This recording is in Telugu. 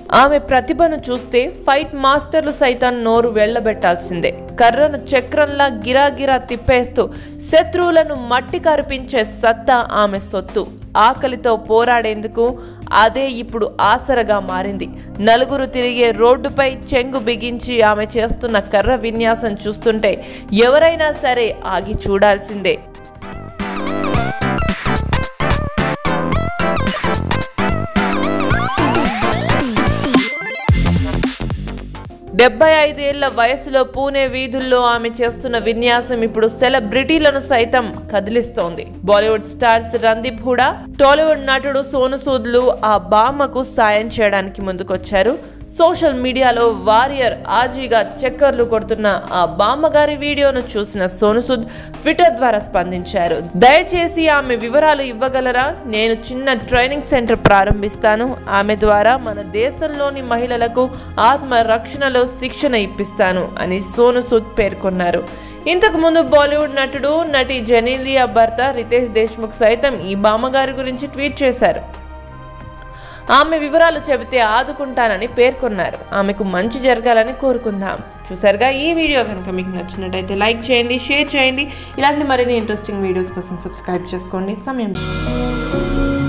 ఆమె ప్రతిభను చూస్తే ఫైట్ మాస్టర్లు సైతం నోరు వెళ్లబెట్టాల్సిందే కర్రను చక్రంలా గిరాగిరా తిప్పేస్తూ శత్రువులను మట్టి కరిపించే సత్తా ఆమె సొత్తు ఆకలితో పోరాడేందుకు అదే ఇప్పుడు ఆసరగా మారింది నలుగురు తిరిగే రోడ్డుపై చెంగు బిగించి ఆమె చేస్తున్న కర్ర విన్యాసం చూస్తుంటే ఎవరైనా సరే ఆగి చూడాల్సిందే డెబ్బై ఐదేళ్ల వయసులో పూణే వీధుల్లో ఆమె చేస్తున్న విన్యాసం ఇప్పుడు సెలబ్రిటీలను సైతం కదిలిస్తోంది బాలీవుడ్ స్టార్స్ రందీప్ హుడా టాలీవుడ్ నటుడు సోను సూద్లు ఆ బామ్మకు సాయం చేయడానికి ముందుకొచ్చారు సోషల్ మీడియాలో వారియర్ ఆజీగా చక్కర్లు కొడుతున్న ఆ బామ్మగారి వీడియోను చూసిన సోను సూద్ ట్విట్టర్ ద్వారా స్పందించారు దయచేసి ఆమె వివరాలు ఇవ్వగలరా నేను చిన్న ట్రైనింగ్ సెంటర్ ప్రారంభిస్తాను ఆమె ద్వారా మన దేశంలోని మహిళలకు ఆత్మ రక్షణలో శిక్షణ ఇప్పిస్తాను అని సోను సూద్ పేర్కొన్నారు ఇంతకు ముందు బాలీవుడ్ నటుడు నటి జెనీలియా భర్త రితేష్ దేశ్ముఖ్ సైతం ఈ బామ్మగారి గురించి ట్వీట్ చేశారు ఆమె వివరాలు చెబితే ఆదుకుంటానని పేర్కొన్నారు ఆమెకు మంచి జరగాలని కోరుకుందాం చూసారుగా ఈ వీడియో కనుక మీకు నచ్చినట్టయితే లైక్ చేయండి షేర్ చేయండి ఇలాంటి మరిన్ని ఇంట్రెస్టింగ్ వీడియోస్ కోసం సబ్స్క్రైబ్ చేసుకోండి సమయం